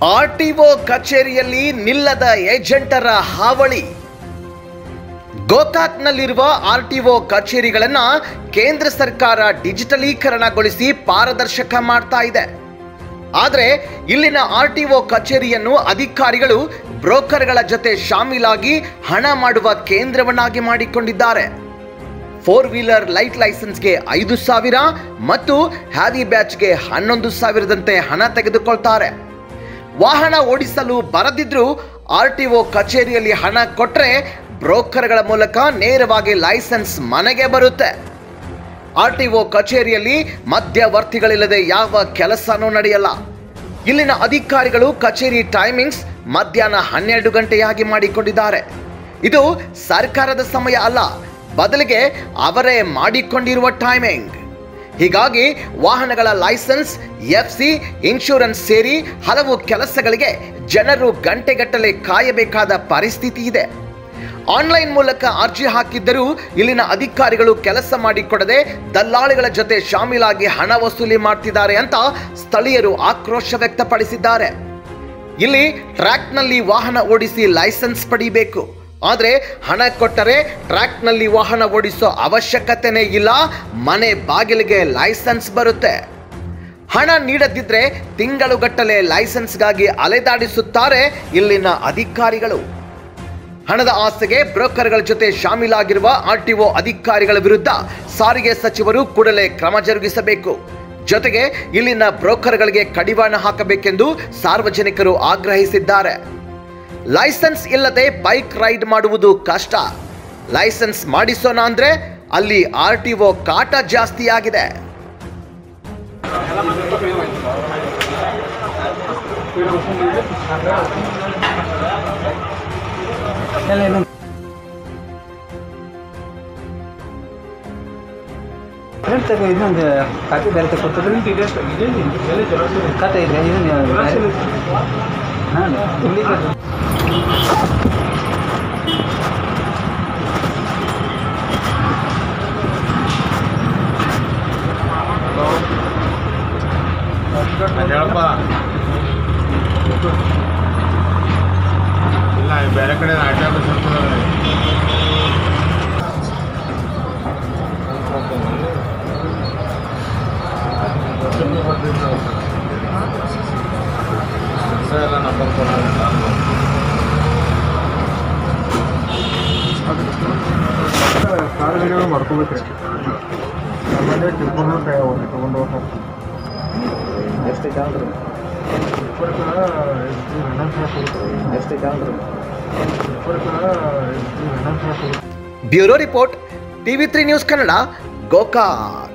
RTO ಕಚೇರಿಯಲ್ಲಿ ನಿಲ್ಲದ ಏಜೆಂಟರ ಹಾವಳಿ ಗೋಕಾಕ್ನಲ್ಲಿರುವ RTO ಕಚೇರಿಗಳನ್ನ ಕೇಂದ್ರ ಸರ್ಕಾರ ಡಿಜಿಟಲೀಕರಣಗೊಳಿಸಿ ಪಾರದರ್ಶಕ ಮಾಡ್ತಾ ಇದೆ ಆದರೆ ಇಲ್ಲಿನ ಆರ್ಟಿಒ ಕಚೇರಿಯನ್ನು ಅಧಿಕಾರಿಗಳು ಬ್ರೋಕರ್ಗಳ ಜೊತೆ ಶಾಮೀಲಾಗಿ ಹಣ ಮಾಡುವ ಕೇಂದ್ರವನ್ನಾಗಿ ಮಾಡಿಕೊಂಡಿದ್ದಾರೆ ಫೋರ್ ವೀಲರ್ ಲೈಟ್ ಲೈಸೆನ್ಸ್ಗೆ ಐದು ಸಾವಿರ ಮತ್ತು ಹ್ಯಾವಿ ಬ್ಯಾಚ್ಗೆ ಹನ್ನೊಂದು ಸಾವಿರದಂತೆ ಹಣ ತೆಗೆದುಕೊಳ್ತಾರೆ ವಾಹನ ಓಡಿಸಲು ಬರದಿದ್ರೂ ಆರ್ ಟಿ ಒ ಕಚೇರಿಯಲ್ಲಿ ಹಣ ಕೊಟ್ಟರೆ ಬ್ರೋಕರ್ಗಳ ಮೂಲಕ ನೇರವಾಗಿ ಲೈಸೆನ್ಸ್ ಮನೆಗೆ ಬರುತ್ತೆ ಆರ್ ಟಿ ಒ ಕಚೇರಿಯಲ್ಲಿ ಮಧ್ಯವರ್ತಿಗಳಿಲ್ಲದೆ ಯಾವ ಕೆಲಸನೂ ನಡೆಯಲ್ಲ ಇಲ್ಲಿನ ಅಧಿಕಾರಿಗಳು ಕಚೇರಿ ಟೈಮಿಂಗ್ಸ್ ಮಧ್ಯಾಹ್ನ ಹನ್ನೆರಡು ಗಂಟೆಯಾಗಿ ಮಾಡಿಕೊಂಡಿದ್ದಾರೆ ಇದು ಸರ್ಕಾರದ ಸಮಯ ಅಲ್ಲ ಬದಲಿಗೆ ಅವರೇ ಮಾಡಿಕೊಂಡಿರುವ ಟೈಮಿಂಗ್ ಹೀಗಾಗಿ ವಾಹನಗಳ ಲೈಸೆನ್ಸ್ ಎಫ್ ಸಿ ಇನ್ಶೂರೆನ್ಸ್ ಸೇರಿ ಹಲವು ಕೆಲಸಗಳಿಗೆ ಜನರು ಗಂಟೆಗಟ್ಟಲೆ ಕಾಯಬೇಕಾದ ಪರಿಸ್ಥಿತಿ ಇದೆ ಆನ್ಲೈನ್ ಮೂಲಕ ಅರ್ಜಿ ಹಾಕಿದ್ದರೂ ಇಲ್ಲಿನ ಅಧಿಕಾರಿಗಳು ಕೆಲಸ ಮಾಡಿಕೊಡದೆ ದಲ್ಲಾಳಿಗಳ ಜೊತೆ ಶಾಮೀಲಾಗಿ ಹಣ ವಸೂಲಿ ಮಾಡ್ತಿದ್ದಾರೆ ಅಂತ ಸ್ಥಳೀಯರು ಆಕ್ರೋಶ ವ್ಯಕ್ತಪಡಿಸಿದ್ದಾರೆ ಇಲ್ಲಿ ಟ್ರ್ಯಾಕ್ನಲ್ಲಿ ವಾಹನ ಓಡಿಸಿ ಲೈಸೆನ್ಸ್ ಪಡಿಬೇಕು ಆದರೆ ಹಣ ಕೊಟ್ಟರೆ ಟ್ರ್ಯಾಕ್ನಲ್ಲಿ ವಾಹನ ಓಡಿಸೋ ಅವಶ್ಯಕತೆನೇ ಇಲ್ಲ ಮನೆ ಬಾಗಿಲಿಗೆ ಲೈಸೆನ್ಸ್ ಬರುತ್ತೆ ಹಣ ನೀಡದಿದ್ರೆ ತಿಂಗಳುಗಟ್ಟಲೆ ಲೈಸೆನ್ಸ್ಗಾಗಿ ಅಲೆದಾಡಿಸುತ್ತಾರೆ ಇಲ್ಲಿನ ಅಧಿಕಾರಿಗಳು ಹಣದ ಆಸೆಗೆ ಬ್ರೋಕರ್ಗಳ ಜೊತೆ ಶಾಮೀಲಾಗಿರುವ ಆರ್ಟಿಒ ಅಧಿಕಾರಿಗಳ ವಿರುದ್ಧ ಸಾರಿಗೆ ಸಚಿವರು ಕೂಡಲೇ ಕ್ರಮ ಜರುಗಿಸಬೇಕು ಜೊತೆಗೆ ಇಲ್ಲಿನ ಬ್ರೋಕರ್ಗಳಿಗೆ ಕಡಿವಾಣ ಹಾಕಬೇಕೆಂದು ಸಾರ್ವಜನಿಕರು ಆಗ್ರಹಿಸಿದ್ದಾರೆ ಲೈಸೆನ್ಸ್ ಇಲ್ಲದೆ ಬೈಕ್ ರೈಡ್ ಮಾಡುವುದು ಕಷ್ಟ ಲೈಸೆನ್ಸ್ ಮಾಡಿಸೋಣ ಅಂದ್ರೆ ಅಲ್ಲಿ ಆರ್ ಟಿ ಒ ಕಾಟ ಜಾಸ್ತಿ ಆಗಿದೆ ಪ್ರಿಂಟ್ ತಗೋ ಇನ್ನೊಂದು ಕಾಪಿ ಬೇರೆ ತಗೊಡ್ತಿದ್ರೆ ಖಾತೆ ಇದೆ ಇದನ್ನು ಹಾಂ ಡೂಪ್ಲಿಕೇಟ್ ಹೇಳಪ್ಪ ಇಲ್ಲ ಬೇರೆ ಕಡೆ ಆರ್ ಟಿ ಆಫೀಸ್ ಇರ್ತದೆ ಎಲ್ಲ ನಂಬರ್ ಸಾರ್ವಜನಿಕರು ಮಾಡ್ಕೋಬೇಕ್ರಿ ನಮ್ಮಲ್ಲೇ ತಿಳ್ಕೊಂಡು ತಗೊಂಡು ಹೋಗ್ತಾರೆ ಎಷ್ಟು ಕ್ಯಾಮ್ರ ಇಪ್ಪತ್ತು ಹನ್ನೊಂದು ಸಾವಿರ ಎಷ್ಟು ಕ್ಯಾಮ್ರ ಇಪ್ಪತ್ತು ಹನ್ನೊಂದು ಸಾವಿರ bureau report TV three news Kannada Gokak